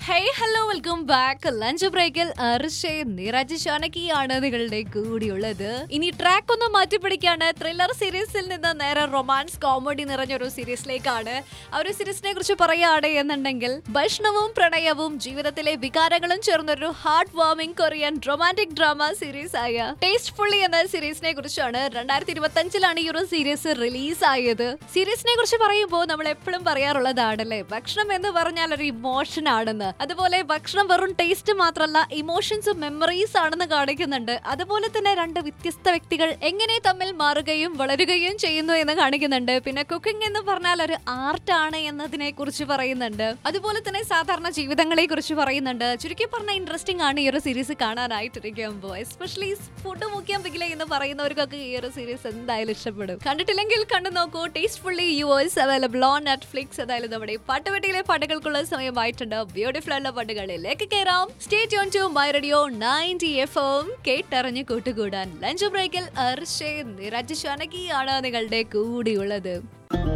hey hello welcome back lunch ബ്രേക്കിൽ അർഷേ നിരജ് ഷാനകിയാണ് നിങ്ങളുടെ കൂടിയുള്ളത് ഇനി ട്രാക്ക് ഒന്ന് മാറ്റി പിടിക്കാണ് ത്രില്ലർ സീരീസിൽ നിന്ന് നേരെ റൊമാൻസ് കോമഡി നിറഞ്ഞൊരു സീരീസിലേക്കാണ് ആ ഒരു സീരീസിനെ കുറിച്ച് പറയുകയാണ് എന്നുണ്ടെങ്കിൽ ഭക്ഷണവും പ്രണയവും ജീവിതത്തിലെ വികാരങ്ങളും ചേർന്നൊരു heart warming Korean romantic drama series ആയ ടേസ്റ്റ് ഫുള്ളി എന്ന സീരീസിനെ കുറിച്ചാണ് രണ്ടായിരത്തി ഇരുപത്തി അഞ്ചിലാണ് ഈ ഒരു സീരീസ് റിലീസ് ആയത് സീരീസിനെ കുറിച്ച് പറയുമ്പോൾ നമ്മൾ എപ്പോഴും പറയാറുള്ളതാണല്ലേ ഭക്ഷണം എന്ന് പറഞ്ഞാൽ ഒരു ഇമോഷൻ ആണെന്ന് അതുപോലെ ഭക്ഷണം വെറും ടേസ്റ്റ് മാത്രമല്ല ഇമോഷൻസും മെമ്മറീസ് ആണെന്ന് കാണിക്കുന്നുണ്ട് അതുപോലെ തന്നെ രണ്ട് വ്യത്യസ്ത വ്യക്തികൾ എങ്ങനെ തമ്മിൽ മാറുകയും വളരുകയും ചെയ്യുന്നു എന്ന് കാണിക്കുന്നുണ്ട് പിന്നെ കുക്കിംഗ് എന്ന് പറഞ്ഞാൽ ഒരു ആർട്ടാണ് എന്നതിനെ കുറിച്ച് പറയുന്നുണ്ട് അതുപോലെ തന്നെ സാധാരണ ജീവിതങ്ങളെ കുറിച്ച് പറയുന്നുണ്ട് ചുരുക്കി പറഞ്ഞ ഇൻട്രസ്റ്റിംഗ് ആണ് ഈ ഒരു സീരീസ് കാണാനായിട്ടിരിക്കുമ്പോൾ എസ്പെഷ്യലി ഫുഡ് മുഖ്യം പിക്കിലെ എന്ന് പറയുന്നവർക്കൊക്കെ ഈ ഒരു സീരീസ് എന്തായാലും ഇഷ്ടപ്പെടും കണ്ടിട്ടില്ലെങ്കിൽ കണ്ടു നോക്കൂ tastefully yours available on Netflix അതായത് നമ്മുടെ പാട്ടുപെട്ടിയിലെ പാട്ടുകൾക്കുള്ള സമയമായിട്ടുണ്ട് ബ്യൂട്ടിഫുൾ ഉള്ള പാട്ടുകളിലേക്ക് കയറാം stay tune to my radio ninety FM എം കേട്ടറിഞ്ഞ് കൂട്ടുകൂടാൻ ലഞ്ച് ബ്രേക്കിൽ അർഷേ നിരജ് ഷാനകിയാണ് നിങ്ങളുടെ കൂടിയുള്ളത്